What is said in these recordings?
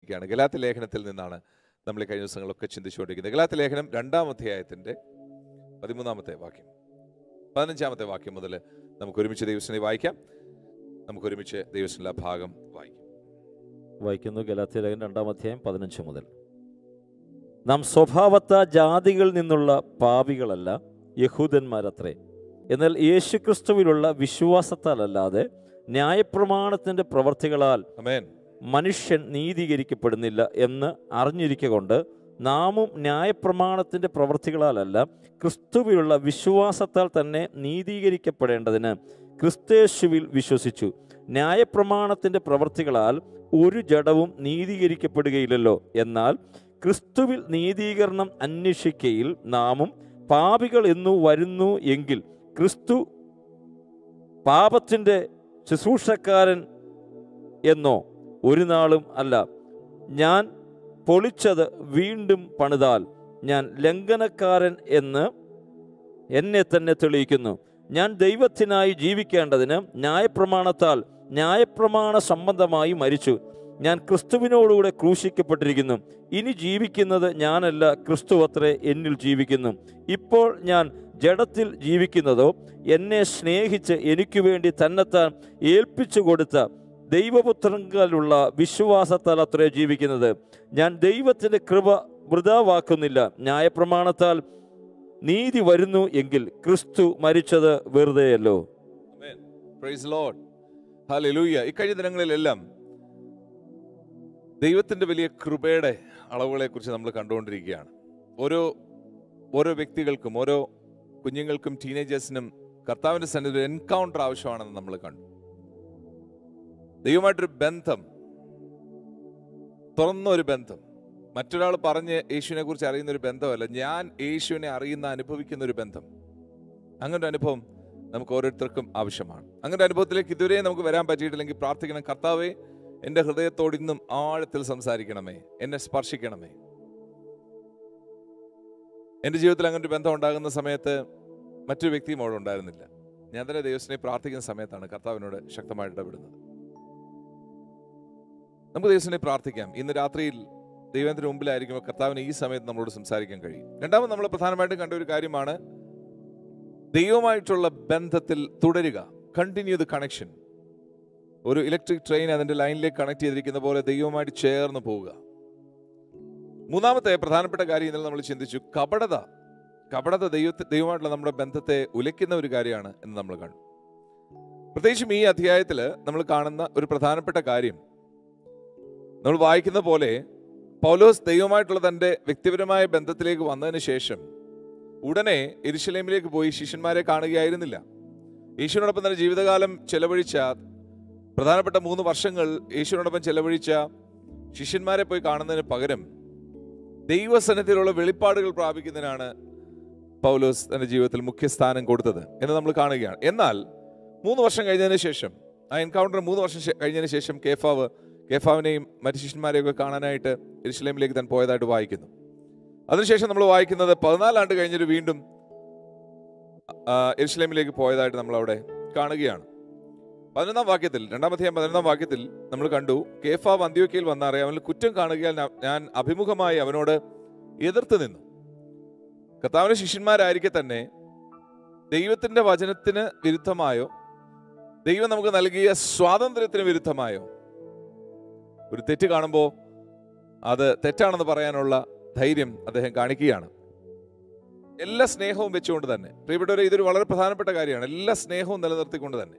ാണ് ഗലാത്തി ലേഖനത്തിൽ നിന്നാണ് നമ്മൾ ഈ കഴിഞ്ഞ ദിവസങ്ങളൊക്കെ ചിന്തിച്ചുകൊണ്ടിരിക്കുന്നത് ഗലാത്തി ലേഖനം രണ്ടാം അധ്യായത്തിന്റെ പതിമൂന്നാമത്തെ വാക്യം പതിനഞ്ചാമത്തെ വാക്യം മുതൽ നമുക്ക് ഒരുമിച്ച് ദൈവത്തിനെ വായിക്കാം നമുക്ക് ഒരുമിച്ച് ദൈവത്തിൻ്റെ ഭാഗം വായിക്കാം വായിക്കുന്നു ഗലാത്യ ലേഖനം രണ്ടാം അധ്യായം പതിനഞ്ച് മുതൽ നാം സ്വഭാവത്ത ജാതികളിൽ നിന്നുള്ള പാപികളല്ല യഹൂദന്മാരത്രേ എന്നാൽ യേശുക്രിസ്തുവിലുള്ള വിശ്വാസത്താലല്ലാതെ ന്യായപ്രമാണത്തിൻ്റെ പ്രവർത്തികളാൽ അമേൻ മനുഷ്യൻ നീതീകരിക്കപ്പെടുന്നില്ല എന്ന് അറിഞ്ഞിരിക്കൊണ്ട് നാമും ന്യായപ്രമാണത്തിൻ്റെ പ്രവർത്തികളാലല്ല ക്രിസ്തുവിലുള്ള വിശ്വാസത്താൽ തന്നെ നീതീകരിക്കപ്പെടേണ്ടതിന് ക്രിസ്തേശുവിൽ വിശ്വസിച്ചു ന്യായപ്രമാണത്തിൻ്റെ പ്രവർത്തികളാൽ ഒരു ജഡവും നീതീകരിക്കപ്പെടുകയില്ലല്ലോ എന്നാൽ ക്രിസ്തുവിൽ നീതീകരണം അന്വേഷിക്കയിൽ നാമും പാപികൾ എന്നു വരുന്നു എങ്കിൽ ക്രിസ്തു പാപത്തിൻ്റെ ശുശ്രൂഷക്കാരൻ എന്നോ ഒരു നാളും അല്ല ഞാൻ പൊളിച്ചത് വീണ്ടും പണിതാൽ ഞാൻ ലംഘനക്കാരൻ എന്ന് എന്നെ തന്നെ തെളിയിക്കുന്നു ഞാൻ ദൈവത്തിനായി ജീവിക്കേണ്ടതിന് ന്യായപ്രമാണത്താൽ ന്യായപ്രമാണ സംബന്ധമായി മരിച്ചു ഞാൻ ക്രിസ്തുവിനോടുകൂടെ ക്രൂശിക്കപ്പെട്ടിരിക്കുന്നു ഇനി ജീവിക്കുന്നത് ഞാനല്ല ക്രിസ്തു അത്രേ എന്നിൽ ജീവിക്കുന്നു ഇപ്പോൾ ഞാൻ ജഡത്തിൽ ജീവിക്കുന്നതോ എന്നെ സ്നേഹിച്ച് എനിക്ക് വേണ്ടി തന്നെത്താൻ ഏൽപ്പിച്ചു കൊടുത്ത ദൈവപുത്രങ്കലുള്ള വിശ്വാസത്താൽ അത്രേ ജീവിക്കുന്നത് ഞാൻ ദൈവത്തിൻ്റെ കൃപ വൃതാവാക്കുന്നില്ല ന്യായപ്രമാണത്താൽ നീതി വരുന്നു എങ്കിൽ ക്രിസ്തു മരിച്ചത് വെറുതെയല്ലോ അമേൻ പ്രൈസ് ലോഡ് ഹല്ലേലൂയ ഇക്കഴിഞ്ഞ ദിനങ്ങളിലെല്ലാം ദൈവത്തിൻ്റെ വലിയ കൃപയുടെ അളവുകളെ കുറിച്ച് നമ്മൾ കണ്ടുകൊണ്ടിരിക്കുകയാണ് ഓരോ ഓരോ വ്യക്തികൾക്കും ഓരോ കുഞ്ഞുങ്ങൾക്കും ടീനേജേഴ്സിനും കർത്താവിൻ്റെ സന്നിധി ഒരു എൻകൗണ്ടർ ആവശ്യമാണെന്ന് നമ്മൾ കണ്ടു ദൈവമായിട്ടൊരു ബന്ധം തുറന്ന ഒരു ബന്ധം മറ്റൊരാൾ പറഞ്ഞ് യേശുവിനെ കുറിച്ച് അറിയുന്ന ഒരു ബന്ധമല്ല ഞാൻ യേശുവിനെ അറിയുന്ന അനുഭവിക്കുന്ന ഒരു ബന്ധം അങ്ങനെ ഒരു അനുഭവം നമുക്ക് ഓരോരുത്തർക്കും ആവശ്യമാണ് അങ്ങനെ ഒരു അനുഭവത്തിലേക്ക് ഇതുവരെ നമുക്ക് വരാൻ പറ്റിയിട്ടില്ലെങ്കിൽ പ്രാർത്ഥിക്കണം കർത്താവേ എൻ്റെ ഹൃദയത്തോട് ഇന്നും ആഴത്തിൽ സംസാരിക്കണമേ എന്നെ സ്പർശിക്കണമേ എൻ്റെ ജീവിതത്തിൽ അങ്ങനെ ഒരു ബന്ധം ഉണ്ടാകുന്ന സമയത്ത് മറ്റൊരു വ്യക്തിയും അവിടെ ഉണ്ടായിരുന്നില്ല ഞാൻ തന്നെ ദൈവത്തിനെ പ്രാർത്ഥിക്കുന്ന സമയത്താണ് കർത്താവിനോട് ശക്തമായിട്ട് ഇടപെടുന്നത് നമുക്ക് ദൈവത്തിനെ പ്രാർത്ഥിക്കാം ഇന്ന് രാത്രിയിൽ ദൈവത്തിന് മുമ്പിലായിരിക്കുമ്പോൾ കർത്താവിന് ഈ സമയത്ത് നമ്മളോട് സംസാരിക്കാൻ കഴിയും രണ്ടാമത് നമ്മൾ പ്രധാനമായിട്ടും കണ്ട ഒരു കാര്യമാണ് ദൈവമായിട്ടുള്ള ബന്ധത്തിൽ തുടരുക കണ്ടിന്യൂ ദ കണക്ഷൻ ഒരു ഇലക്ട്രിക് ട്രെയിൻ അതിന്റെ ലൈനിലേക്ക് കണക്ട് ചെയ്തിരിക്കുന്ന പോലെ ദൈവവുമായിട്ട് ചേർന്ന് പോവുക മൂന്നാമത്തെ പ്രധാനപ്പെട്ട കാര്യം ഇന്നലെ നമ്മൾ ചിന്തിച്ചു കപടത കപടത ദൈവത്തെ ദൈവമായിട്ടുള്ള നമ്മുടെ ബന്ധത്തെ ഉലയ്ക്കുന്ന ഒരു കാര്യമാണ് എന്ന് നമ്മൾ കണ്ടു പ്രത്യേകിച്ചും ഈ അധ്യായത്തിൽ നമ്മൾ കാണുന്ന ഒരു പ്രധാനപ്പെട്ട കാര്യം നമ്മൾ വായിക്കുന്ന പോലെ പൗലോസ് ദൈവമായിട്ടുള്ള തൻ്റെ വ്യക്തിപരമായ ബന്ധത്തിലേക്ക് വന്നതിന് ശേഷം ഉടനെ എരുശലേമിലേക്ക് പോയി ശിഷ്യന്മാരെ കാണുകയായിരുന്നില്ല യേശുവിനോടൊപ്പം തന്നെ ജീവിതകാലം ചെലവഴിച്ച പ്രധാനപ്പെട്ട മൂന്ന് വർഷങ്ങൾ യേശുവിനോടൊപ്പം ചെലവഴിച്ച ശിഷ്യന്മാരെ പോയി കാണുന്നതിന് പകരം ദൈവസനത്തിലുള്ള വെളിപ്പാടുകൾ പ്രാപിക്കുന്നതിനാണ് പൗലോസ് തന്റെ ജീവിതത്തിൽ മുഖ്യസ്ഥാനം കൊടുത്തത് എന്ന് നമ്മൾ കാണുകയാണ് എന്നാൽ മൂന്ന് വർഷം കഴിഞ്ഞതിന് ശേഷം ആ എൻകൗണ്ടർ മൂന്ന് വർഷം ശേ- കഴിഞ്ഞതിന് ശേഷം കേഫാവ് കേഫാവിനെയും മറ്റു ശിഷ്യന്മാരെയൊക്കെ കാണാനായിട്ട് എരുശലേമിലേക്ക് താൻ പോയതായിട്ട് വായിക്കുന്നു അതിനുശേഷം നമ്മൾ വായിക്കുന്നത് പതിനാലാണ്ട് കഴിഞ്ഞിട്ട് വീണ്ടും ആ, എരുശലേമിലേക്ക് പോയതായിട്ട് നമ്മൾ അവിടെ കാണുകയാണ് പതിനൊന്നാം വാക്യത്തിൽ രണ്ടാമത്തെ പതിനൊന്നാം വാക്യത്തിൽ നമ്മൾ കണ്ടു കേഫാവ് അന്ത്യോക്കയിൽ വന്നറിയ അവനിൽ കുറ്റം കാണുകയാൽ ഞാൻ- ഞാൻ അഭിമുഖമായി അവനോട് എതിർത്ത് നിന്നു കർത്താവിന്റെ ശിഷ്യന്മാരായിരിക്കെ തന്നെ ദൈവത്തിന്റെ വചനത്തിന് വിരുദ്ധമായോ ദൈവം നമുക്ക് നൽകിയ സ്വാതന്ത്ര്യത്തിന് വിരുദ്ധമായോ ഒരു തെറ്റ് കാണുമ്പോൾ അത് തെറ്റാണെന്ന് പറയാനുള്ള ധൈര്യം അദ്ദേഹം കാണിക്കുകയാണ് എല്ലാ സ്നേഹവും വെച്ചുകൊണ്ട് തന്നെ പ്രിയപ്പെട്ടവരെ ഇതൊരു വളരെ പ്രധാനപ്പെട്ട കാര്യമാണ് എല്ലാ സ്നേഹവും നിലനിർത്തിക്കൊണ്ട് തന്നെ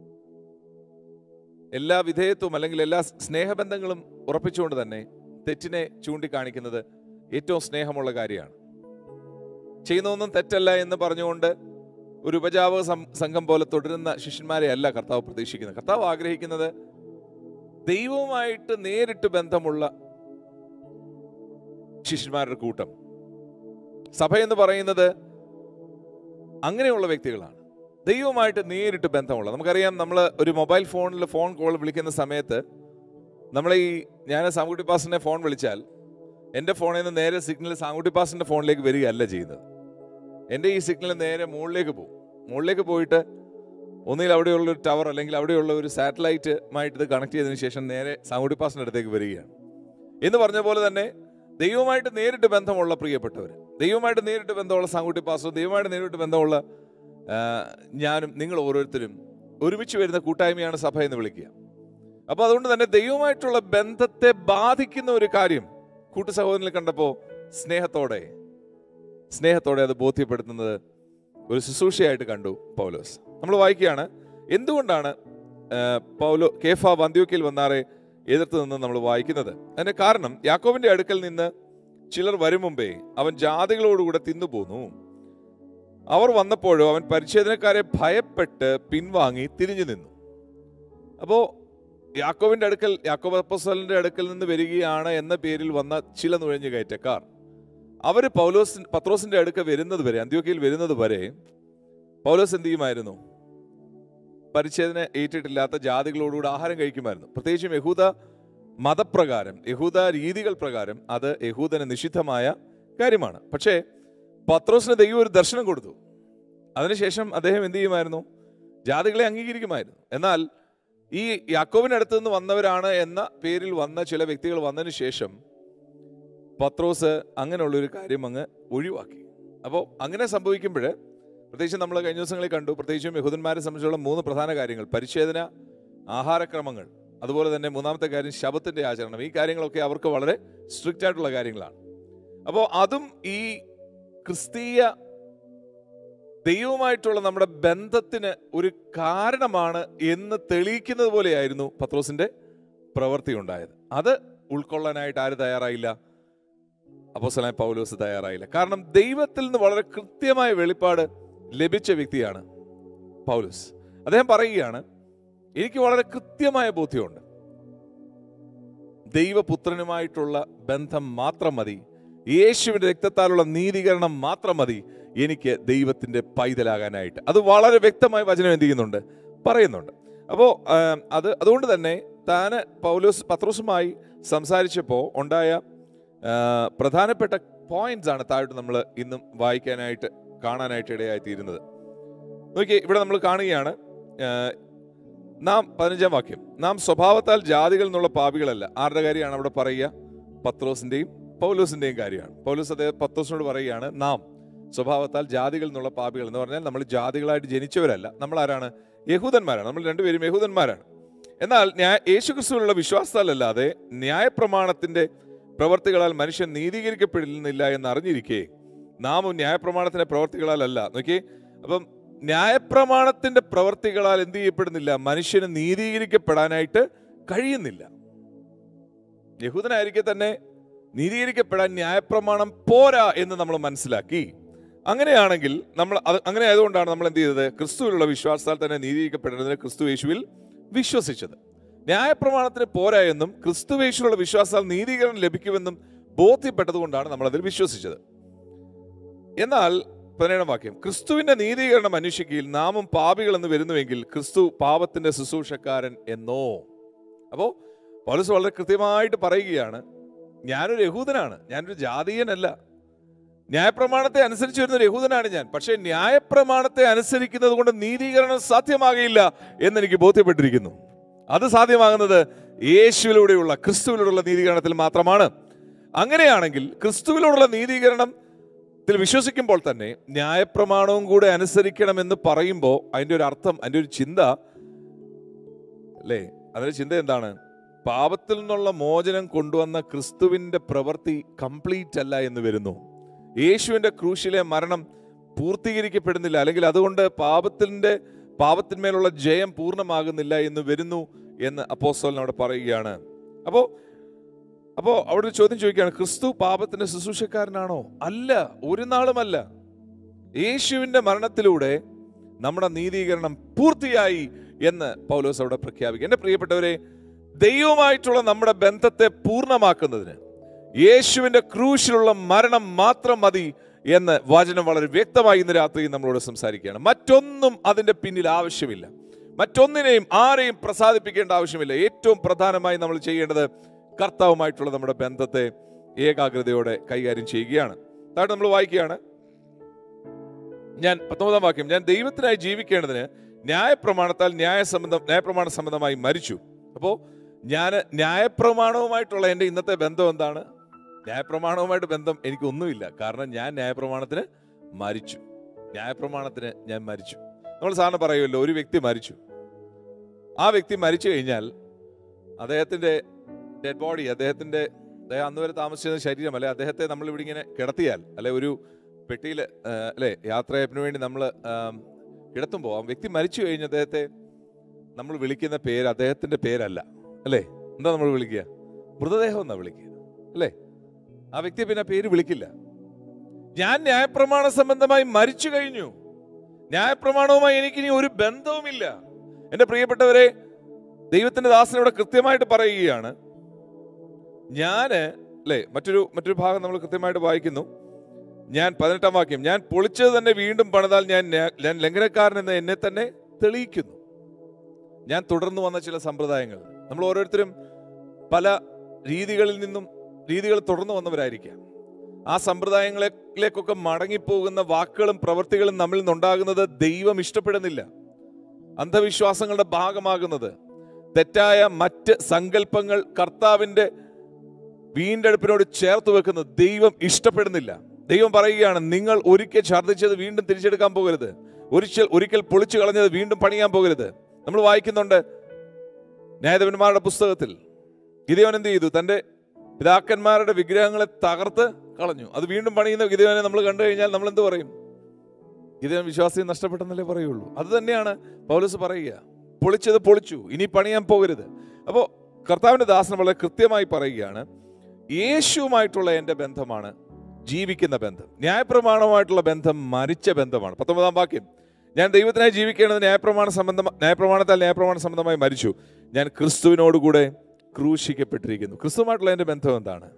എല്ലാ വിധേയത്വവും അല്ലെങ്കിൽ എല്ലാ സ്നേഹബന്ധങ്ങളും ഉറപ്പിച്ചുകൊണ്ട് തന്നെ തെറ്റിനെ ചൂണ്ടിക്കാണിക്കുന്നത് ഏറ്റവും സ്നേഹമുള്ള കാര്യമാണ് ചെയ്യുന്നതൊന്നും തെറ്റല്ല എന്ന് പറഞ്ഞുകൊണ്ട് ഒരു ഉപജാപക സം- സംഘം പോലെ തുടരുന്ന ശിഷ്യന്മാരെ അല്ല കർത്താവ് പ്രതീക്ഷിക്കുന്നത് കർത്താവ് ആഗ്രഹിക്കുന്നത് ദൈവവുമായിട്ട് നേരിട്ട് ബന്ധമുള്ള ശിഷ്യന്മാരുടെ കൂട്ടം സഭ എന്ന് പറയുന്നത് അങ്ങനെയുള്ള വ്യക്തികളാണ് ദൈവവുമായിട്ട് നേരിട്ട് ബന്ധമുള്ള നമുക്കറിയാം നമ്മൾ ഒരു മൊബൈൽ ഫോണിൽ ഫോൺ കോൾ വിളിക്കുന്ന സമയത്ത് നമ്മൾ ഈ ഞാൻ സാങ്കുട്ടി പാസിന്റെ ഫോൺ വിളിച്ചാൽ എൻ്റെ ഫോണിൽ നിന്ന് നേരെ സിഗ്നൽ സാങ്കുട്ടി പാസിന്റെ ഫോണിലേക്ക് വരികയല്ല ചെയ്യുന്നത് എൻ്റെ ഈ സിഗ്നൽ നേരെ മുകളിലേക്ക് പോകും മുകളിലേക്ക് പോയിട്ട് ഒന്നുകിൽ അവിടെയുള്ള ഒരു ടവർ അല്ലെങ്കിൽ അവിടെയുള്ള ഒരു സാറ്റലൈറ്റുമായിട്ട് ഇത് കണക്ട് ചെയ്തതിന് ശേഷം നേരെ സാങ്കുട്ടി പാസിന്റെ അടുത്തേക്ക് വരികയാണ് എന്ന് പറഞ്ഞ പോലെ തന്നെ ദൈവമായിട്ട് നേരിട്ട് ബന്ധമുള്ള പ്രിയപ്പെട്ടവർ ദൈവമായിട്ട് നേരിട്ട് ബന്ധമുള്ള സാങ്കുട്ടി പാസ്റ്റർ ദൈവമായിട്ട് നേരിട്ട് ബന്ധമുള്ള ആ, ഞാനും നിങ്ങൾ ഓരോരുത്തരും ഒരുമിച്ച് വരുന്ന കൂട്ടായ്മയാണ് സഭ എന്ന് വിളിക്കുക അപ്പോൾ അതുകൊണ്ട് തന്നെ ദൈവമായിട്ടുള്ള ബന്ധത്തെ ബാധിക്കുന്ന ഒരു കാര്യം കൂട്ടു സഹോദരനിൽ കണ്ടപ്പോൾ സ്നേഹത്തോടെ സ്നേഹത്തോടെ അത് ബോധ്യപ്പെടുത്തുന്നത് ഒരു ശുശ്രൂഷയായിട്ട് കണ്ടു പൗലോസ് നമ്മൾ വായിക്കുകയാണ് എന്തുകൊണ്ടാണ് ആ, പൗലോ കേഫ വന്ധ്യോക്കിൽ വന്നാറെ എതിർത്ത് നിന്ന് നമ്മൾ വായിക്കുന്നത് അതിന്റെ കാരണം യാക്കോവിന്റെ അടുക്കൽ നിന്ന് ചിലർ വരും മുമ്പേ അവൻ ജാതികളോടുകൂടെ തിന്നുപോന്നു അവർ വന്നപ്പോഴോ അവൻ പരിച്ഛേദനക്കാരെ ഭയപ്പെട്ട് പിൻവാങ്ങി തിരിഞ്ഞു നിന്നു അപ്പോ യാക്കോവിന്റെ അടുക്കൽ യാക്കോബ് അപ്പോസ്തലന്റെ അടുക്കൽ നിന്ന് വരികയാണ് എന്ന പേരിൽ വന്ന ചില നുഴഞ്ഞു കയറ്റക്കാർ അവര് പൗലോസ് പത്രോസിന്റെ അടുക്ക വരുന്നത് വരെ അന്ത്യോക്കയിൽ വരുന്നത് വരെ പൗലോസ് എന്ത് ചെയ്യുമായിരുന്നു പരിച്ഛേദന ഏറ്റിട്ടില്ലാത്ത ജാതികളോടുകൂടി ആഹാരം കഴിക്കുമായിരുന്നു പ്രത്യേകിച്ചും യഹൂദ മതപ്രകാരം യഹൂദ രീതികൾ പ്രകാരം അത് യഹൂദന് നിഷിദ്ധമായ കാര്യമാണ് പക്ഷേ പത്രോസിന് ദൈവം ഒരു ദർശനം കൊടുത്തു അതിനുശേഷം അദ്ദേഹം എന്ത് ചെയ്യുമായിരുന്നു ജാതികളെ അംഗീകരിക്കുമായിരുന്നു എന്നാൽ ഈ യാക്കോവിന്റെ അടുത്ത് നിന്ന് വന്നവരാണ് എന്ന പേരിൽ വന്ന ചില വ്യക്തികൾ വന്നതിന് ശേഷം പത്രോസ് അങ്ങനെയുള്ളൊരു കാര്യം അങ്ങ് ഒഴിവാക്കി അപ്പോൾ അങ്ങനെ സംഭവിക്കുമ്പോൾ പ്രത്യേകിച്ച് നമ്മൾ കഴിഞ്ഞ ദിവസങ്ങളിൽ കണ്ടു പ്രത്യേകിച്ചും യഹൂദന്മാരെ സംബന്ധിച്ചുള്ള മൂന്ന് പ്രധാന കാര്യങ്ങൾ പരിച്ഛേദന ആഹാരക്രമങ്ങൾ അതുപോലെ തന്നെ മൂന്നാമത്തെ കാര്യം ശബത്തിന്റെ ആചരണം ഈ കാര്യങ്ങളൊക്കെ അവർക്ക് വളരെ സ്ട്രിക്റ്റ് ആയിട്ടുള്ള കാര്യങ്ങളാണ് അപ്പോൾ അതും ഈ ക്രിസ്തീയ ദൈവവുമായിട്ടുള്ള നമ്മുടെ ബന്ധത്തിന് ഒരു കാരണമാണ് എന്ന് തെളിയിക്കുന്നത് പോലെയായിരുന്നു പത്രോസിന്റെ പ്രവൃത്തി ഉണ്ടായത് അത് ഉൾക്കൊള്ളാനായിട്ട് ആര് തയ്യാറായില്ല അപ്പോസ്തലനായ പൗലോസ് തയ്യാറായില്ല കാരണം ദൈവത്തിൽ നിന്ന് വളരെ കൃത്യമായ വെളിപ്പാട് ലഭിച്ച വ്യക്തിയാണ് പൗലോസ് അദ്ദേഹം പറയുകയാണ് എനിക്ക് വളരെ കൃത്യമായ ബോധ്യമുണ്ട് ദൈവപുത്രനുമായിട്ടുള്ള ബന്ധം മാത്രം മതി യേശുവിന്റെ രക്തത്താലുള്ള നീതീകരണം മാത്രം മതി എനിക്ക് ദൈവത്തിന്റെ പൈതലാകാനായിട്ട് അത് വളരെ വ്യക്തമായി വചനം എന്ത് ചെയ്യുന്നുണ്ട് പറയുന്നുണ്ട് അപ്പോൾ അത് അതുകൊണ്ട് തന്നെ താന് പൗലോസ് പത്രോസുമായി സംസാരിച്ചപ്പോൾ ഉണ്ടായ ആ, പ്രധാനപ്പെട്ട പോയിന്റ്സ് ആണ് താഴോട്ട് നമ്മൾ ഇന്നും വായിക്കാനായിട്ട് കാണാനായിട്ട് ഇടയായി തീരുന്നത് നോക്കിയേ ഇവിടെ നമ്മൾ കാണുകയാണ് ആ, നാം പതിനഞ്ചാം വാക്യം നാം സ്വഭാവത്താൽ ജാതികൾ എന്നുള്ള പാപികളല്ല ആരുടെ കാര്യമാണ് അവിടെ പറയുക പത്രോസിന്റെയും പൗലോസിന്റെയും കാര്യമാണ് പൗലോസ് അദ്ദേഹം പത്രോസിനോട് പറയുകയാണ് നാം സ്വഭാവത്താൽ ജാതികൾ എന്നുള്ള പാപികൾ എന്ന് പറഞ്ഞാൽ നമ്മൾ ജാതികളായിട്ട് ജനിച്ചവരല്ല നമ്മൾ ആരാണ് യഹൂദന്മാരാണ് നമ്മൾ രണ്ടുപേരും യഹൂദന്മാരാണ് എന്നാൽ ന്യായ യേശുക്രിസ്തുവിലുള്ള വിശ്വാസത്താലല്ലാതെ ന്യായപ്രമാണത്തിന്റെ പ്രവർത്തികളാൽ മനുഷ്യൻ നീതീകരിക്കപ്പെടുന്നില്ല എന്ന് അറിഞ്ഞിരിക്കെ നാമും ന്യായപ്രമാണത്തിന്റെ പ്രവർത്തികളാലല്ല നോക്കിയേ അപ്പം ന്യായപ്രമാണത്തിന്റെ പ്രവർത്തികളാൽ എന്ത് ചെയ്യപ്പെടുന്നില്ല മനുഷ്യന് നീതീകരിക്കപ്പെടാനായിട്ട് കഴിയുന്നില്ല യഹൂദനായിരിക്കെ തന്നെ നീതീകരിക്കപ്പെടാൻ ന്യായപ്രമാണം പോരാ എന്ന് നമ്മൾ മനസ്സിലാക്കി അങ്ങനെയാണെങ്കിൽ നമ്മൾ അത് അങ്ങനെ ആയതുകൊണ്ടാണ് നമ്മൾ എന്ത് ചെയ്തത് ക്രിസ്തുവിലുള്ള വിശ്വാസത്താൽ തന്നെ നീതീകരിക്കപ്പെടേണ്ടതിന് ക്രിസ്തു യേശുവിൽ വിശ്വസിച്ചത് ന്യായപ്രമാണത്തിന് പോരാ എന്നും ക്രിസ്തു യേശുവിലുള്ള വിശ്വാസത്താൽ നീതീകരണം ലഭിക്കുമെന്നും ബോധ്യപ്പെട്ടതുകൊണ്ടാണ് നമ്മൾ അതിൽ വിശ്വസിച്ചത് എന്നാൽ പതിനേഴാം വാക്യം ക്രിസ്തുവിന്റെ നീതീകരണം അന്വേഷിക്കുകയിൽ നാമും പാപികൾ എന്ന് വരുന്നുവെങ്കിൽ ക്രിസ്തു പാപത്തിന്റെ ശുശ്രൂഷക്കാരൻ എന്നോ അപ്പോ പൗലോസ് വളരെ കൃത്യമായിട്ട് പറയുകയാണ് ഞാനൊരു യഹൂദനാണ് ഞാനൊരു ജാതീയനല്ല ന്യായപ്രമാണത്തെ അനുസരിച്ച് വരുന്ന ഒരു യഹൂദനാണ് ഞാൻ പക്ഷേ ന്യായപ്രമാണത്തെ അനുസരിക്കുന്നത് കൊണ്ട് നീതീകരണം സാധ്യമാകയില്ല എന്നെനിക്ക് ബോധ്യപ്പെട്ടിരിക്കുന്നു അത് സാധ്യമാകുന്നത് യേശുവിലൂടെയുള്ള ക്രിസ്തുവിലൂടെയുള്ള നീതീകരണത്തിൽ മാത്രമാണ് അങ്ങനെയാണെങ്കിൽ ക്രിസ്തുവിലൂടെയുള്ള നീതീകരണം ത്തിൽ വിശ്വസിക്കുമ്പോൾ തന്നെ ന്യായപ്രമാണവും കൂടെ അനുസരിക്കണമെന്ന് പറയുമ്പോൾ അതിൻ്റെ ഒരു അർത്ഥം അതിൻ്റെ ഒരു ചിന്ത അല്ലേ അതിന്റെ ചിന്ത എന്താണ് പാപത്തിൽ നിന്നുള്ള മോചനം കൊണ്ടുവന്ന ക്രിസ്തുവിന്റെ പ്രവൃത്തി കംപ്ലീറ്റ് അല്ല എന്ന് വരുന്നു യേശുവിന്റെ ക്രൂശിലെ മരണം പൂർത്തീകരിക്കപ്പെടുന്നില്ല അല്ലെങ്കിൽ അതുകൊണ്ട് പാപത്തിന്റെ പാപത്തിന്മേലുള്ള ജയം പൂർണ്ണമാകുന്നില്ല എന്ന് വരുന്നു എന്ന് അപ്പോസ്തലൻ അവിടെ പറയുകയാണ് അപ്പോൾ അപ്പോൾ അവിടെ ഒരു ചോദ്യം ചോദിക്കുകയാണ് ക്രിസ്തു പാപത്തിന്റെ ശുശ്രൂഷക്കാരനാണോ അല്ല ഒരു നാളുമല്ല യേശുവിന്റെ മരണത്തിലൂടെ നമ്മുടെ നീതീകരണം പൂർത്തിയായി എന്ന് പൗലോസ് അവിടെ പ്രഖ്യാപിക്കുക എൻ്റെ പ്രിയപ്പെട്ടവരെ ദൈവവുമായിട്ടുള്ള നമ്മുടെ ബന്ധത്തെ പൂർണ്ണമാക്കുന്നതിന് യേശുവിന്റെ ക്രൂശിലുള്ള മരണം മാത്രം മതി എന്ന് വചനം വളരെ വ്യക്തമായി ഇന്ന് രാത്രി നമ്മളോട് സംസാരിക്കുകയാണ് മറ്റൊന്നും അതിന്റെ പിന്നിൽ ആവശ്യമില്ല മറ്റൊന്നിനെയും ആരെയും പ്രസാദിപ്പിക്കേണ്ട ആവശ്യമില്ല ഏറ്റവും പ്രധാനമായി നമ്മൾ ചെയ്യേണ്ടത് കർത്താവുമായിട്ടുള്ള നമ്മുടെ ബന്ധത്തെ ഏകാഗ്രതയോടെ കൈകാര്യം ചെയ്യുകയാണ് താഴെ നമ്മൾ വായിക്കുകയാണ് ഞാൻ പത്തൊമ്പതാം വാക്യം ഞാൻ ദൈവത്തിനായി ജീവിക്കേണ്ടതിന് ന്യായപ്രമാണത്താൽ ന്യായസംബന്ധം ന്യായപ്രമാണ സംബന്ധമായി മരിച്ചു അപ്പോൾ ഞാൻ ന്യായപ്രമാണവുമായിട്ടുള്ള എൻ്റെ ഇന്നത്തെ ബന്ധം എന്താണ് ന്യായപ്രമാണവുമായിട്ട് ബന്ധം എനിക്കൊന്നുമില്ല കാരണം ഞാൻ ന്യായപ്രമാണത്തിന് മരിച്ചു ന്യായപ്രമാണത്തിന് ഞാൻ മരിച്ചു നമ്മൾ സാറിന് പറയുമല്ലോ ഒരു വ്യക്തി മരിച്ചു ആ വ്യക്തി മരിച്ചു കഴിഞ്ഞാൽ അദ്ദേഹത്തിൻ്റെ ഡെഡ് ബോഡി അദ്ദേഹത്തിൻ്റെ അദ്ദേഹം അന്ന് വരെ താമസിച്ചിരുന്ന ശരീരം അല്ലെ അദ്ദേഹത്തെ നമ്മൾ ഇവിടെ ഇങ്ങനെ കിടത്തിയാൽ അല്ലെ ഒരു പെട്ടിയിൽ അല്ലെ യാത്രയപ്പിന് വേണ്ടി നമ്മൾ കിടത്തുമ്പോൾ ആ വ്യക്തി മരിച്ചു കഴിഞ്ഞ് അദ്ദേഹത്തെ നമ്മൾ വിളിക്കുന്ന പേര് അദ്ദേഹത്തിന്റെ പേരല്ല അല്ലേ എന്താ നമ്മൾ വിളിക്കുക മൃതദേഹം എന്നാ വിളിക്കുക അല്ലേ ആ വ്യക്തിയെ പിന്നെ ആ പേര് വിളിക്കില്ല ഞാൻ ന്യായപ്രമാണ സംബന്ധമായി മരിച്ചു കഴിഞ്ഞു ന്യായപ്രമാണവുമായി എനിക്കിനി ഒരു ബന്ധവുമില്ല എൻ്റെ പ്രിയപ്പെട്ടവരെ ദൈവത്തിന്റെ ദാസനോട് കൃത്യമായിട്ട് പറയുകയാണ് ഞാന് അല്ലേ മറ്റൊരു മറ്റൊരു ഭാഗം നമ്മൾ കൃത്യമായിട്ട് വായിക്കുന്നു ഞാൻ പതിനെട്ടാം വാക്യം ഞാൻ പൊളിച്ചത് തന്നെ വീണ്ടും പണിതാൽ ഞാൻ ന്യാ- ഞാൻ ലംഘനക്കാരൻ എന്ന് എന്നെ തന്നെ തെളിയിക്കുന്നു ഞാൻ തുടർന്നു വന്ന ചില സമ്പ്രദായങ്ങൾ നമ്മൾ ഓരോരുത്തരും പല രീതികളിൽ നിന്നും രീതികൾ തുടർന്നു വന്നവരായിരിക്കാം ആ സമ്പ്രദായങ്ങളിലേക്കൊക്കെ മടങ്ങിപ്പോകുന്ന വാക്കുകളും പ്രവൃത്തികളും നമ്മിൽ നിന്നുണ്ടാകുന്നത് ദൈവം ഇഷ്ടപ്പെടുന്നില്ല അന്ധവിശ്വാസങ്ങളുടെ ഭാഗമാകുന്നത് തെറ്റായ മറ്റ് സങ്കല്പങ്ങൾ കർത്താവിന്റെ വീണ്ടെടുപ്പിനോട് ചേർത്ത് വെക്കുന്നത് ദൈവം ഇഷ്ടപ്പെടുന്നില്ല ദൈവം പറയുകയാണ് നിങ്ങൾ ഒരിക്കൽ ഛർദ്ദിച്ചത് വീണ്ടും തിരിച്ചെടുക്കാൻ പോകരുത് ഒരിക്കൽ ഒരിക്കൽ പൊളിച്ചു കളഞ്ഞത് വീണ്ടും പണിയാൻ പോകരുത് നമ്മൾ വായിക്കുന്നുണ്ട് ന്യായാധിപന്മാരുടെ പുസ്തകത്തിൽ ഗിദേവൻ എന്ത് ചെയ്തു തന്റെ പിതാക്കന്മാരുടെ വിഗ്രഹങ്ങളെ തകർത്ത് കളഞ്ഞു അത് വീണ്ടും പണിയുന്ന ഗിദേവനെ നമ്മൾ കണ്ടു കഴിഞ്ഞാൽ നമ്മൾ എന്ത് പറയും ഗിദേവൻ വിശ്വാസം നഷ്ടപ്പെട്ടെന്നല്ലേ പറയുള്ളൂ അത് തന്നെയാണ് പൗലസ് പറയുക പൊളിച്ചത് പൊളിച്ചു ഇനി പണിയാൻ പോകരുത് അപ്പോൾ കർത്താവിന്റെ ദാസൻ വളരെ കൃത്യമായി പറയുകയാണ് യേശുവുമായിട്ടുള്ള എൻ്റെ ബന്ധമാണ് ജീവിക്കുന്ന ബന്ധം ന്യായപ്രമാണവുമായിട്ടുള്ള ബന്ധം മരിച്ച ബന്ധമാണ് പത്തൊമ്പതാം വാക്യം ഞാൻ ദൈവത്തിനായി ജീവിക്കേണ്ടത് ന്യായപ്രമാണ സംബന്ധം ന്യായപ്രമാണത്താൽ ന്യായപ്രമാണ സംബന്ധമായി മരിച്ചു ഞാൻ ക്രിസ്തുവിനോടുകൂടെ ക്രൂശിക്കപ്പെട്ടിരിക്കുന്നു ക്രിസ്തുവുമായിട്ടുള്ള എൻ്റെ ബന്ധം എന്താണ്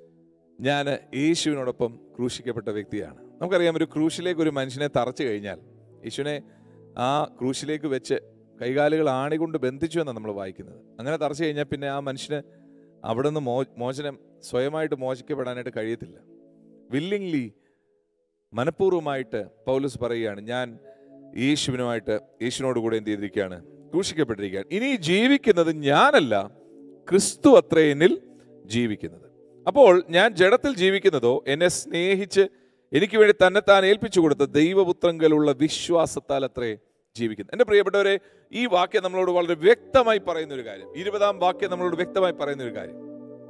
ഞാൻ യേശുവിനോടൊപ്പം ക്രൂശിക്കപ്പെട്ട വ്യക്തിയാണ് നമുക്കറിയാം ഒരു ക്രൂശിലേക്ക് ഒരു മനുഷ്യനെ തറച്ചു കഴിഞ്ഞാൽ യേശുവിനെ ആ ക്രൂശിലേക്ക് വെച്ച് കൈകാലുകൾ ആണികൊണ്ട് ബന്ധിച്ചു എന്നാണ് നമ്മൾ വായിക്കുന്നത് അങ്ങനെ തറച്ചു കഴിഞ്ഞാൽ പിന്നെ ആ മനുഷ്യന് അവിടെ നിന്ന് മോ മോചനം സ്വയമായിട്ട് മോചിക്കപ്പെടാനായിട്ട് കഴിയത്തില്ല വില്ലിംഗ്ലി മനഃപൂർവ്വമായിട്ട് പൗലസ് പറയുകയാണ് ഞാൻ യേശുവിനുമായിട്ട് യേശുവിനോട് കൂടെ എന്ത് ചെയ്തിരിക്കുകയാണ് ക്രൂശിക്കപ്പെട്ടിരിക്കുകയാണ് ഇനി ജീവിക്കുന്നത് ഞാനല്ല ക്രിസ്തു അത്രേ എന്നിൽ ജീവിക്കുന്നത് അപ്പോൾ ഞാൻ ജഡത്തിൽ ജീവിക്കുന്നതോ എന്നെ സ്നേഹിച്ച് എനിക്ക് വേണ്ടി തന്നെ താൻ ഏൽപ്പിച്ചു കൊടുത്ത ദൈവപുത്രങ്കലുള്ള വിശ്വാസത്താൽ അത്രേ ജീവിക്കുന്നത് എൻ്റെ പ്രിയപ്പെട്ടവരെ ഈ വാക്യം നമ്മളോട് വളരെ വ്യക്തമായി പറയുന്ന ഒരു കാര്യം ഇരുപതാം വാക്യം നമ്മളോട് വ്യക്തമായി പറയുന്ന ഒരു കാര്യം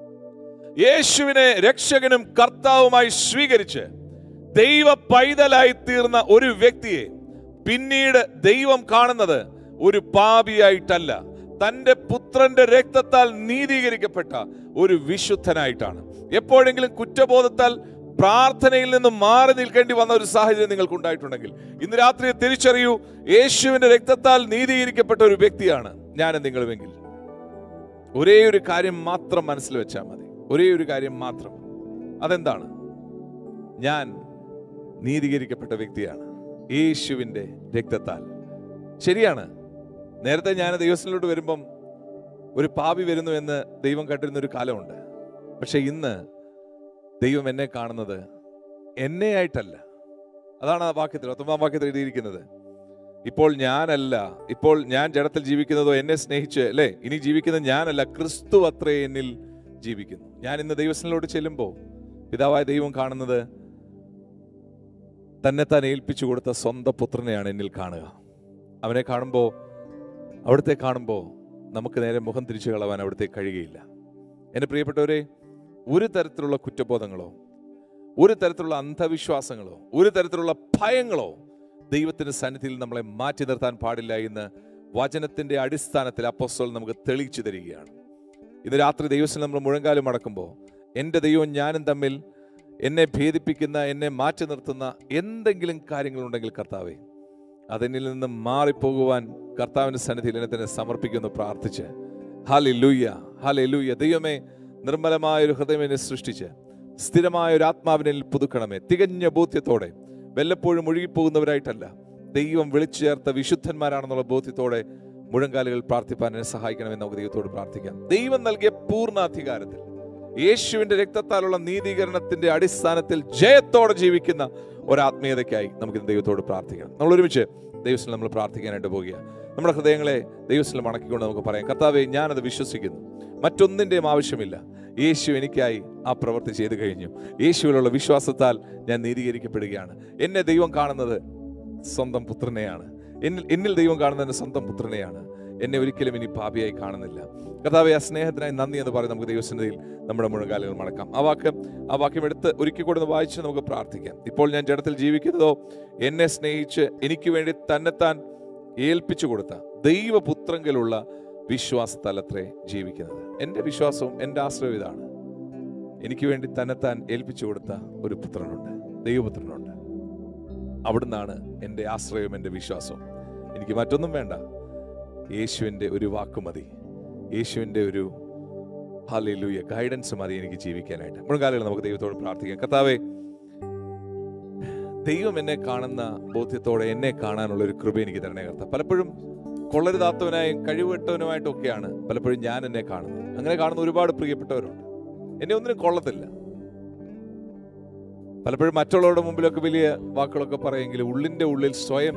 യേശുവിനെ രക്ഷകനും കർത്താവുമായി സ്വീകരിച്ച് ദൈവ പൈതലായി തീർന്ന ഒരു വ്യക്തിയെ പിന്നീട് ദൈവം കാണുന്നത് ഒരു പാപിയായിട്ടല്ല തന്റെ പുത്രന്റെ രക്തത്താൽ നീതീകരിക്കപ്പെട്ട ഒരു വിശുദ്ധനായിട്ടാണ് എപ്പോഴെങ്കിലും കുറ്റബോധത്താൽ പ്രാർത്ഥനയിൽ നിന്ന് മാറി നിൽക്കേണ്ടി വന്ന ഒരു സാഹചര്യം നിങ്ങൾക്ക് ഉണ്ടായിട്ടുണ്ടെങ്കിൽ ഇന്ന് രാത്രി തിരിച്ചറിയൂ യേശുവിന്റെ രക്തത്താൽ നീതീകരിക്കപ്പെട്ട ഒരു വ്യക്തിയാണ് ഞാൻ നിങ്ങളുമെങ്കിൽ ഒരേ ഒരു കാര്യം മാത്രം മനസ്സിൽ വെച്ചാൽ മതി ഒരേ ഒരു കാര്യം മാത്രം അതെന്താണ് ഞാൻ നീതീകരിക്കപ്പെട്ട വ്യക്തിയാണ് യേശുവിൻ്റെ രക്തത്താൽ ശരിയാണ് നേരത്തെ ഞാൻ ദൈവത്തിലോട്ട് വരുമ്പം ഒരു പാപി വരുന്നു എന്ന് ദൈവം കണ്ടിരുന്ന ഒരു കാലമുണ്ട് പക്ഷെ ഇന്ന് ദൈവം എന്നെ കാണുന്നത് എന്നെ ആയിട്ടല്ല അതാണ് ആ വാക്യത്തിൽ ഒത്തമാം വാക്യത്തിൽ എഴുതിയിരിക്കുന്നത് ഇപ്പോൾ ഞാനല്ല ഇപ്പോൾ ഞാൻ ജഡത്തിൽ ജീവിക്കുന്നതോ എന്നെ സ്നേഹിച്ച് അല്ലേ ഇനി ജീവിക്കുന്നത് ഞാനല്ല ക്രിസ്തു അത്രേ എന്നിൽ ജീവിക്കുന്നു ഞാൻ ഇന്ന് ദൈവത്തിലോട്ട് ചെല്ലുമ്പോൾ പിതാവായ ദൈവം കാണുന്നത് തന്നെ താൻ ഏൽപ്പിച്ചു കൊടുത്ത സ്വന്തം പുത്രനെയാണ് എന്നിൽ കാണുക അവനെ കാണുമ്പോൾ അവിടുത്തെ കാണുമ്പോൾ നമുക്ക് നേരെ മുഖം തിരിച്ചു കളവാൻ അവിടുത്തെ കഴിയുകയില്ല എൻ്റെ പ്രിയപ്പെട്ടവരെ ഒരു തരത്തിലുള്ള കുറ്റബോധങ്ങളോ ഒരു തരത്തിലുള്ള അന്ധവിശ്വാസങ്ങളോ ഒരു തരത്തിലുള്ള ഭയങ്ങളോ ദൈവത്തിന്റെ സന്നിധിയിൽ നമ്മളെ മാറ്റി നിർത്താൻ പാടില്ല എന്ന് വചനത്തിന്റെ അടിസ്ഥാനത്തിൽ അപ്പോസ്തലൻ നമുക്ക് തെളിയിച്ചു തരികയാണ് ഇന്ന് രാത്രി ദൈവത്തിൽ നമ്മൾ മുഴങ്കാലും അടക്കുമ്പോൾ എൻ്റെ ദൈവവും ഞാനും തമ്മിൽ എന്നെ ഭേദിപ്പിക്കുന്ന എന്നെ മാറ്റി നിർത്തുന്ന എന്തെങ്കിലും കാര്യങ്ങളുണ്ടെങ്കിൽ കർത്താവേ അതിനിൽ നിന്ന് മാറിപ്പോകുവാൻ കർത്താവിൻ്റെ സന്നിധിയിൽ എന്നെ തന്നെ സമർപ്പിക്കുന്നു പ്രാർത്ഥിച്ച് ഹാലി ലൂയ്യ ഹാലി ലൂയ്യ ദൈവമേ നിർമ്മലമായ ഒരു ഹൃദയം എന്നെ സൃഷ്ടിച്ച് സ്ഥിരമായ ഒരു ആത്മാവിനിൽ പുതുക്കണമേ തികഞ്ഞ ബോധ്യത്തോടെ വല്ലപ്പോഴും ഒഴുകിപ്പോകുന്നവരായിട്ടല്ല ദൈവം വിളിച്ചു ചേർത്ത വിശുദ്ധന്മാരാണെന്നുള്ള ബോധ്യത്തോടെ മുഴങ്കാലുകൾ പ്രാർത്ഥിപ്പാൻ എന്നെ സഹായിക്കണമെന്ന് നമുക്ക് ദൈവത്തോട് പ്രാർത്ഥിക്കാം ദൈവം നൽകിയ പൂർണ്ണ അധികാരത്തിൽ യേശുവിന്റെ രക്തത്താലുള്ള നീതീകരണത്തിന്റെ അടിസ്ഥാനത്തിൽ ജയത്തോടെ ജീവിക്കുന്ന ഒരാത്മീയതയ്ക്കായി നമുക്ക് ഇന്ന് ദൈവത്തോട് പ്രാർത്ഥിക്കണം നമ്മൾ ഒരുമിച്ച് ദൈവത്തിൽ നമ്മൾ പ്രാർത്ഥിക്കാനായിട്ട് പോകുക നമ്മുടെ ഹൃദയങ്ങളെ ദൈവത്തിൽ മടക്കിക്കൊണ്ട് നമുക്ക് പറയാം കർത്താവെ ഞാനത് വിശ്വസിക്കുന്നു മറ്റൊന്നിൻ്റെയും ആവശ്യമില്ല യേശു എനിക്കായി ആ പ്രവൃത്തി ചെയ്തു കഴിഞ്ഞു യേശുവിലുള്ള വിശ്വാസത്താൽ ഞാൻ നീതീകരിക്കപ്പെടുകയാണ് എന്നെ ദൈവം കാണുന്നത് സ്വന്തം പുത്രനെയാണ് എന്നിൽ എന്നിൽ ദൈവം കാണുന്നത് എൻ്റെ സ്വന്തം പുത്രനെയാണ് എന്നെ ഒരിക്കലും ഇനി പാപിയായി കാണുന്നില്ല കർത്താവെ ആ സ്നേഹത്തിനായി നന്ദി എന്ന് പറയും നമുക്ക് ദൈവസന്നിധിയിൽ നമ്മുടെ മുഴങ്കാലുകൾ മടക്കാം ആ വാക്ക് ആ വാക്യം എടുത്ത് ഒരിക്കൽ കൂടെ ഒന്ന് വായിച്ച് നമുക്ക് പ്രാർത്ഥിക്കാം ഇപ്പോൾ ഞാൻ ജഡത്തിൽ ജീവിക്കുന്നതോ എന്നെ സ്നേഹിച്ച് എനിക്ക് വേണ്ടി തന്നെത്താൻ ഏൽപ്പിച്ചു കൊടുത്ത ദൈവപുത്രങ്കിലുള്ള വിശ്വാസത്തലത്രേ ജീവിക്കുന്നത് എൻ്റെ വിശ്വാസവും എൻ്റെ ആശ്രയവും ഇതാണ് എനിക്ക് വേണ്ടി തന്നെത്താൻ ഏൽപ്പിച്ചു കൊടുത്ത ഒരു പുത്രനുണ്ട് ദൈവപുത്രനുണ്ട് അവിടുന്നാണ് എൻ്റെ ആശ്രയവും എൻ്റെ വിശ്വാസവും എനിക്ക് മറ്റൊന്നും വേണ്ട യേശുവിൻ്റെ ഒരു വാക്ക് മതി യേശുവിൻ്റെ ഒരു ഹാലൂയ ഗൈഡൻസ് മതി എനിക്ക് ജീവിക്കാനായിട്ട് മുഴുകാലുകൾ നമുക്ക് ദൈവത്തോട് പ്രാർത്ഥിക്കാം കർത്താവേ ദൈവം എന്നെ കാണുന്ന ബോധ്യത്തോടെ എന്നെ കാണാനുള്ള ഒരു കൃപ എനിക്ക് തരണേ കർത്താവ് പലപ്പോഴും കൊള്ളരുതാത്തവനായും കഴിവുകെട്ടവനുമായിട്ടും ഒക്കെയാണ് പലപ്പോഴും ഞാൻ എന്നെ കാണുന്നത് അങ്ങനെ കാണുന്ന ഒരുപാട് പ്രിയപ്പെട്ടവരുണ്ട് എന്നെ ഒന്നിനും കൊള്ളത്തില്ല പലപ്പോഴും മറ്റുള്ളവരുടെ മുമ്പിലൊക്കെ വലിയ വാക്കുകളൊക്കെ പറയുമെങ്കിലും ഉള്ളിന്റെ ഉള്ളിൽ സ്വയം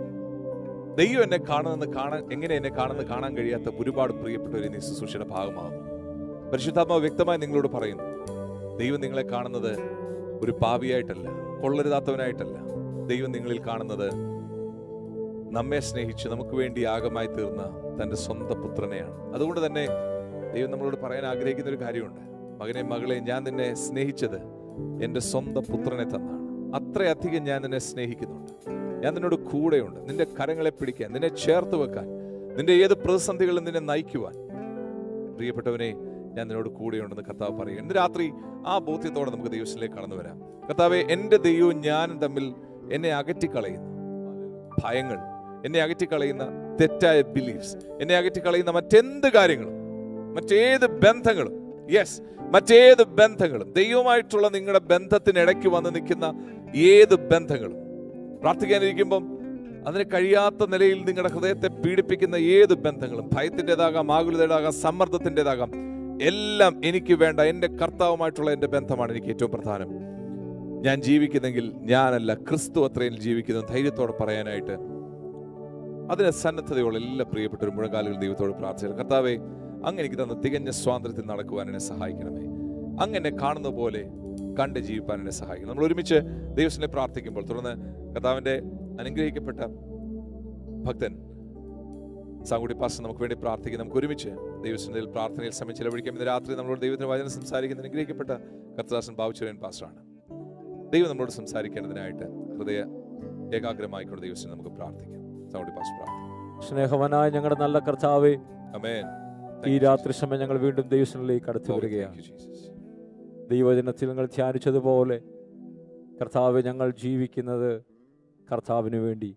ദൈവം എന്നെ കാണുന്നെന്ന് കാണാൻ എങ്ങനെ എന്നെ കാണുന്നത് കാണാൻ കഴിയാത്ത ഒരുപാട് പ്രിയപ്പെട്ടവർ ഈ ശുശ്രൂഷയുടെ ഭാഗമാകുന്നു പരിശുദ്ധാത്മാവ് വ്യക്തമായി നിങ്ങളോട് പറയുന്നു ദൈവം നിങ്ങളെ കാണുന്നത് ഒരു പാവിയായിട്ടല്ല കൊള്ളരുതാത്തവനായിട്ടല്ല ദൈവം നിങ്ങളിൽ കാണുന്നത് നമ്മെ സ്നേഹിച്ച് നമുക്ക് വേണ്ടി യാഗമായി തീർന്ന തൻ്റെ സ്വന്തം പുത്രനെയാണ് അതുകൊണ്ട് തന്നെ ദൈവം നമ്മളോട് പറയാൻ ആഗ്രഹിക്കുന്ന ഒരു കാര്യമുണ്ട് മകനെ മകളെ ഞാൻ നിന്നെ സ്നേഹിച്ചത് എൻ്റെ സ്വന്തം പുത്രനെ തന്നാണ് അത്രയധികം ഞാൻ നിന്നെ സ്നേഹിക്കുന്നുണ്ട് ഞാൻ നിന്നോട് കൂടെയുണ്ട് നിന്റെ കരങ്ങളെ പിടിക്കാൻ നിന്നെ ചേർത്ത് വെക്കാൻ നിന്റെ ഏത് പ്രതിസന്ധികളിലും നിന്നെ നയിക്കുവാൻ പ്രിയപ്പെട്ടവനെ ഞാൻ നിന്നോട് കൂടെയുണ്ടെന്ന് കർത്താവ് പറയും ഇന്ന് രാത്രി ആ ബോധ്യത്തോടെ നമുക്ക് ദൈവത്തിലേക്ക് കടന്നു വരാം കർത്താവെ എൻ്റെ ദൈവവും ഞാനും തമ്മിൽ എന്നെ അകറ്റിക്കളയുന്ന ഭയങ്ങൾ എന്നെ അകറ്റിക്കളയുന്ന തെറ്റായ ബിലീഫ്സ് എന്നെ അകറ്റിക്കളയുന്ന മറ്റെന്ത് കാര്യങ്ങളും മറ്റേത് ബന്ധങ്ങളും യെസ് മറ്റേത് ബന്ധങ്ങളും ദൈവമായിട്ടുള്ള നിങ്ങളുടെ ബന്ധത്തിനിടയ്ക്ക് വന്ന് നിൽക്കുന്ന ഏത് ബന്ധങ്ങളും പ്രാർത്ഥിക്കാനിരിക്കുമ്പം അതിന് കഴിയാത്ത നിലയിൽ നിങ്ങളുടെ ഹൃദയത്തെ പീഡിപ്പിക്കുന്ന ഏത് ബന്ധങ്ങളും ഭയത്തിൻ്റെതാകാം ആകുലതയുടേതാകാം സമ്മർദ്ദത്തിൻ്റെതാകാം എല്ലാം എനിക്ക് വേണ്ട എൻ്റെ കർത്താവുമായിട്ടുള്ള എൻ്റെ ബന്ധമാണ് എനിക്ക് ഏറ്റവും പ്രധാനം ഞാൻ ജീവിക്കുന്നെങ്കിൽ ഞാനല്ല ക്രിസ്തു അത്രയും ജീവിക്കുന്നു ധൈര്യത്തോടെ പറയാനായിട്ട് അതിന് സന്നദ്ധതയുള്ള എല്ലാ പ്രിയപ്പെട്ടവരും മുഴങ്കാലുകൾ ദൈവത്തോട് പ്രാർത്ഥിച്ചു കർത്താവെ അങ്ങ് എനിക്ക് തന്ന തികഞ്ഞ സ്വാതന്ത്ര്യത്തിൽ നടക്കുവാൻ എന്നെ സഹായിക്കണമേ അങ്ങ് എന്നെ കാണുന്ന പോലെ കണ്ട് ജീവിപ്പാൻ എന്നെ സഹായിക്കണം നമ്മൾ ഒരുമിച്ച് ദൈവത്തിനെ പ്രാർത്ഥിക്കുമ്പോൾ തുടർന്ന് കർത്താവിന്റെ അനുഗ്രഹിക്കപ്പെട്ട ഭക്തൻ സാങ്കുടി പാസ്റ്റർ നമുക്ക് വേണ്ടി പ്രാർത്ഥിക്കും നമുക്ക് ഒരുമിച്ച് ദൈവത്തിൻ്റെ പ്രാർത്ഥനയിൽ സമയം ചെലവഴിക്കാം ഇന്ന് രാത്രി നമ്മളോട് ദൈവത്തിന് വചനം സംസാരിക്കുന്ന അനുഗ്രഹിക്കപ്പെട്ട കർത്താസൻ ബാബുചരൻ പാസ്റ്ററാണ് ദൈവം നമ്മളോട് സംസാരിക്കേണ്ടതിനായിട്ട് ഹൃദയ ഏകാഗ്രമായിക്കൊണ്ട് ദൈവത്തിന് നമുക്ക് പ്രാർത്ഥിക്കാം സാങ്കുടി പാസ്റ്റർ പ്രാർത്ഥിക്കാം സ്നേഹവനായ ഞങ്ങളുടെ നല്ല കർത്താവേ അമേൻ ഈ രാത്രി സമയം ഞങ്ങൾ വീണ്ടും ദൈവത്തിലേക്ക് അടുത്തു വരികയാണ് ദൈവജനത്തിൽ ഞങ്ങൾ ധ്യാനിച്ചതുപോലെ കർത്താവ് ഞങ്ങൾ ജീവിക്കുന്നത് കർത്താവിന് വേണ്ടി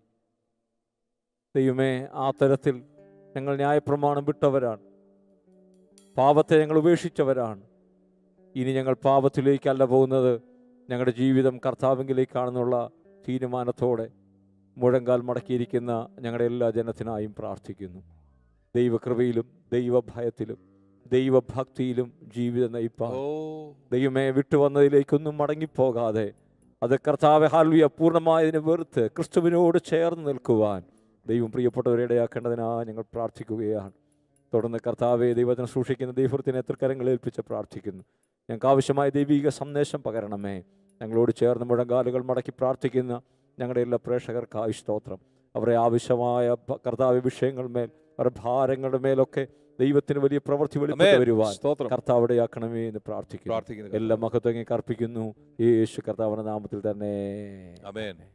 ദൈവമേ ആ തരത്തിൽ ഞങ്ങൾ ന്യായപ്രമാണം വിട്ടവരാണ് പാപത്തെ ഞങ്ങൾ ഉപേക്ഷിച്ചവരാണ് ഇനി ഞങ്ങൾ പാപത്തിലേക്കല്ല പോകുന്നത് ഞങ്ങളുടെ ജീവിതം കർത്താവിങ്കിലേക്കാണെന്നുള്ള തീരുമാനത്തോടെ മുഴങ്കാൽ മടക്കിയിരിക്കുന്ന ഞങ്ങളുടെ എല്ലാ ജനത്തിനായും പ്രാർത്ഥിക്കുന്നു ദൈവകൃപയിലും ദൈവഭയത്തിലും ദൈവഭക്തിയിലും ജീവിതം നയിപ്പാൻ ഓ ദൈവമേ വിട്ടുവന്നതിലേക്കൊന്നും മടങ്ങിപ്പോകാതെ അത് കർത്താവ് ഹാൽവിയ പൂർണ്ണമായതിനെ വെറുത്ത് ക്രിസ്തുവിനോട് ചേർന്ന് നിൽക്കുവാൻ ദൈവം പ്രിയപ്പെട്ടവരെ ഇടയാക്കേണ്ടതിനാ ഞങ്ങൾ പ്രാർത്ഥിക്കുകയാണ് തുടർന്ന് കർത്താവെ ദൈവത്തിന് സൂക്ഷിക്കുന്ന ദൈവത്തിനെ തൃക്കരങ്ങൾ ഏൽപ്പിച്ച് പ്രാർത്ഥിക്കുന്നു ഞങ്ങൾക്ക് ആവശ്യമായ ദൈവിക സന്ദേശം പകരണമേ ഞങ്ങളോട് ചേർന്ന് മുഴങ്കാലുകൾ മടക്കി പ്രാർത്ഥിക്കുന്ന ഞങ്ങളുടെ എല്ലാ പ്രേക്ഷകർക്കായി സ്തോത്രം അവരെ ആവശ്യമായ ഭ- കർത്താവ് വിഷയങ്ങൾ മേൽ അവരുടെ ഭാരങ്ങളുടെ മേലൊക്കെ ദൈവത്തിന് വലിയ പ്രവൃത്തി വെളിപ്പെട്ട് അമേൻ. വരുവാൻ സ്തോത്രം കർത്താവിടെ ആക്കണമേ എന്ന് പ്രാർത്ഥിക്കുന്നു പ്രാർത്ഥിക്കുന്നു എല്ലാ മഹത്വങ്ങി കർപ്പിക്കുന്നു യേശു കർത്താവിന്റെ നാമത്തിൽ തന്നെ അമേൻ